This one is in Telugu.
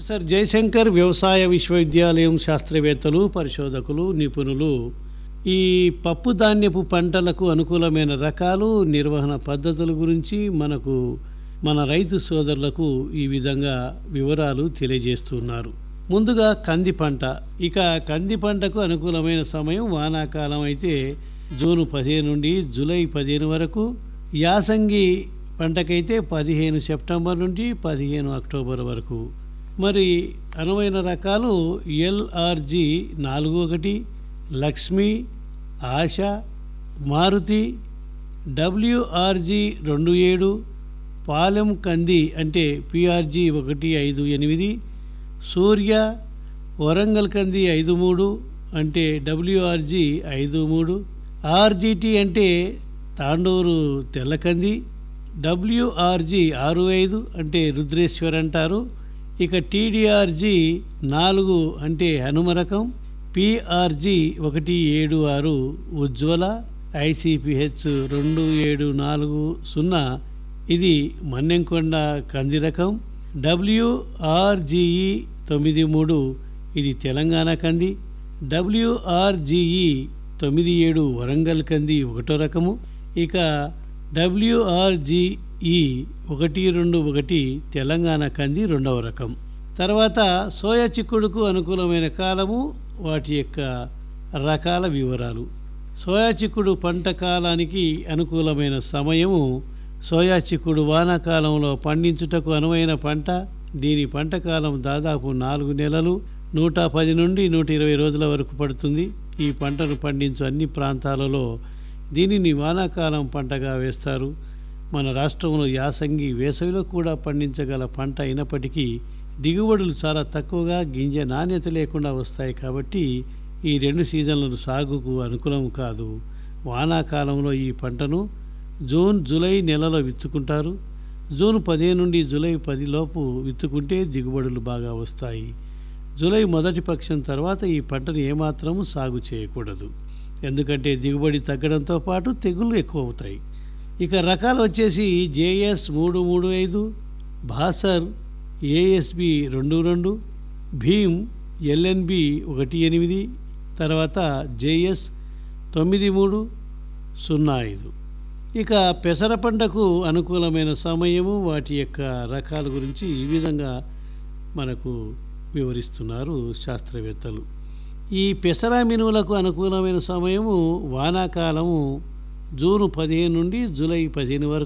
ప్రొఫెసర్ జయశంకర్ వ్యవసాయ విశ్వవిద్యాలయం శాస్త్రవేత్తలు పరిశోధకులు నిపుణులు ఈ పప్పు ధాన్యపు పంటలకు అనుకూలమైన రకాలు నిర్వహణ పద్ధతుల గురించి మనకు మన రైతు సోదరులకు ఈ విధంగా వివరాలు తెలియజేస్తున్నారు ముందుగా కంది పంట ఇక కంది పంటకు అనుకూలమైన సమయం వానాకాలం అయితే జూన్ పదిహేను నుండి జూలై పదిహేను వరకు యాసంగి పంటకైతే పదిహేను సెప్టెంబర్ నుండి పదిహేను అక్టోబర్ వరకు మరి అనువైన రకాలు ఎల్ఆర్జి నాలుగు ఒకటి లక్ష్మి ఆశ మారుతి డబ్ల్యూఆర్జి రెండు ఏడు పాలెం కంది అంటే పిఆర్జి ఒకటి ఐదు ఎనిమిది సూర్య వరంగల్ కంది ఐదు మూడు అంటే డబ్ల్యూఆర్జి ఐదు మూడు ఆర్జిటి అంటే తాండూరు తెల్లకంది డబ్ల్యూఆర్జి ఆరు ఐదు అంటే రుద్రేశ్వర్ అంటారు ఇక టీడీఆర్జి నాలుగు అంటే హనుమ రకం పిఆర్జి ఒకటి ఏడు ఆరు ఉజ్వల ఐసిపిహెచ్ రెండు ఏడు నాలుగు సున్నా ఇది మన్నెంకొండ కంది రకం డబ్ల్యూఆర్జిఈ తొమ్మిది మూడు ఇది తెలంగాణ కంది డబ్ల్యూఆర్జిఈ తొమ్మిది ఏడు వరంగల్ కంది ఒకటో రకము ఇక డబ్ల్యూఆర్జిఈ ఒకటి రెండు ఒకటి తెలంగాణ కంది రెండవ రకం తర్వాత సోయా చిక్కుడుకు అనుకూలమైన కాలము వాటి యొక్క రకాల వివరాలు సోయా చిక్కుడు పంట కాలానికి అనుకూలమైన సమయము సోయా చిక్కుడు వానాకాలంలో పండించుటకు అనువైన పంట దీని పంట కాలం దాదాపు నాలుగు నెలలు నూట పది నుండి నూట ఇరవై రోజుల వరకు పడుతుంది ఈ పంటను పండించు అన్ని ప్రాంతాలలో దీనిని వానాకాలం పంటగా వేస్తారు మన రాష్ట్రంలో యాసంగి వేసవిలో కూడా పండించగల పంట అయినప్పటికీ దిగుబడులు చాలా తక్కువగా గింజ నాణ్యత లేకుండా వస్తాయి కాబట్టి ఈ రెండు సీజన్లను సాగుకు అనుకూలం కాదు వానాకాలంలో ఈ పంటను జూన్ జూలై నెలలో విత్తుకుంటారు జూన్ పదిహేను నుండి జూలై పదిలోపు విత్తుకుంటే దిగుబడులు బాగా వస్తాయి జూలై మొదటి పక్షం తర్వాత ఈ పంటను ఏమాత్రము సాగు చేయకూడదు ఎందుకంటే దిగుబడి తగ్గడంతో పాటు తెగుళ్ళు ఎక్కువ అవుతాయి ఇక రకాలు వచ్చేసి జేఎస్ మూడు మూడు ఐదు భాసర్ ఏఎస్బి రెండు రెండు భీమ్ ఎల్ఎన్బి ఒకటి ఎనిమిది తర్వాత జేఎస్ తొమ్మిది మూడు సున్నా ఐదు ఇక పెసర పంటకు అనుకూలమైన సమయము వాటి యొక్క రకాల గురించి ఈ విధంగా మనకు వివరిస్తున్నారు శాస్త్రవేత్తలు ఈ పెసర మినువులకు అనుకూలమైన సమయము వానాకాలము జూన్ పదిహేను నుండి జూలై పదిహేను వరకు